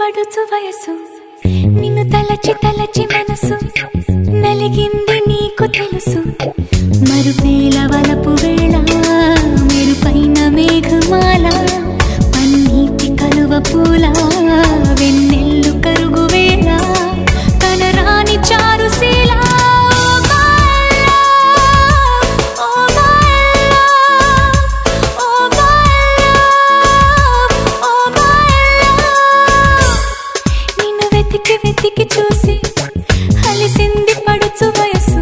పడుచు వయసు నిన్ను తలచి తలచి మనసు నలిగింది నీకు తెలుసు మరుపేల వలపు వేళ మెరుపైన మేఘమాల పన్నీటి కలువ పూల వెన్నెల్లు కరుగు వేళ కనరాని Charusheela Oh my love, oh my love, oh my love. నిన్ను వెతికి వెతికి చూసి అలిసింది పడుచు వయసు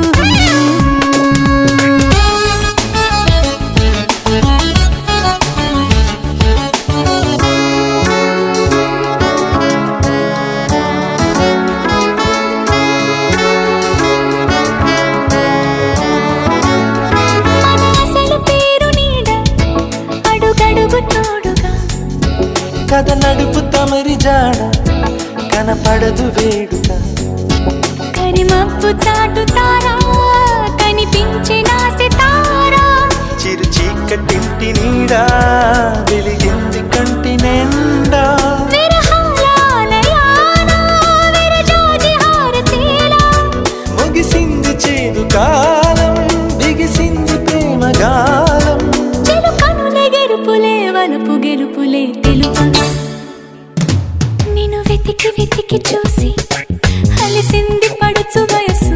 మన అసలు పేరు నీడ అడుగడుగు తోడుగా కథ నడుపు తమరి జాడ కనపడదు వేడుక కరిమప్పు చాటుతారా కనిపించిన సితారా చిరు చీకటింటి నీడా వెలిగింది కంటి నిండా విరహాలయాన విరజాజి హారతీలా ముగిసింది చేదు కాలం బిగిసింది ప్రేమ గాలం చిలుకనులే గెలుపులే వలపు గెలుపులే తెలుపగా నిన్ను వెతికి వెతికి చూసి అలిసింది పడుచు వయసు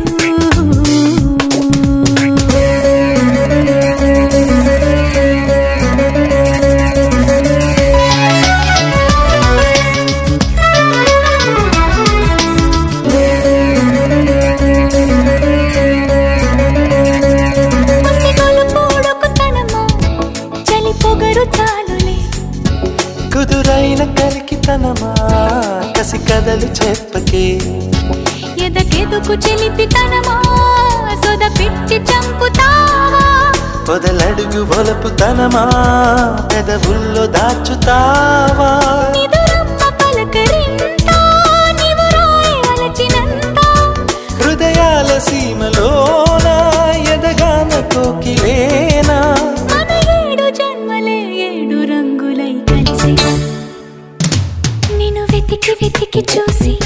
పసిగొలుపు ఉడుకుతనమా, చలి పొగరు చాలులే కుదురైన కలికితనమా కసి కథలు చెప్పకే ఎదకెదుకు చెలిపితనమా సొద పిచ్చి చంపుతావా పొదలడుగు ఒలపు తనమా పెదవుల్లో దాచుతావా నిదురమ్మ పలకరింత నీవు రాయి అలచినంత హృదయాల సీమలోన ఎదగాన కోకిలేనా మన ఏడు జన్మలే ఏడు రంగులై కలిసి నిన్ను వెతికి వెతికి చూసి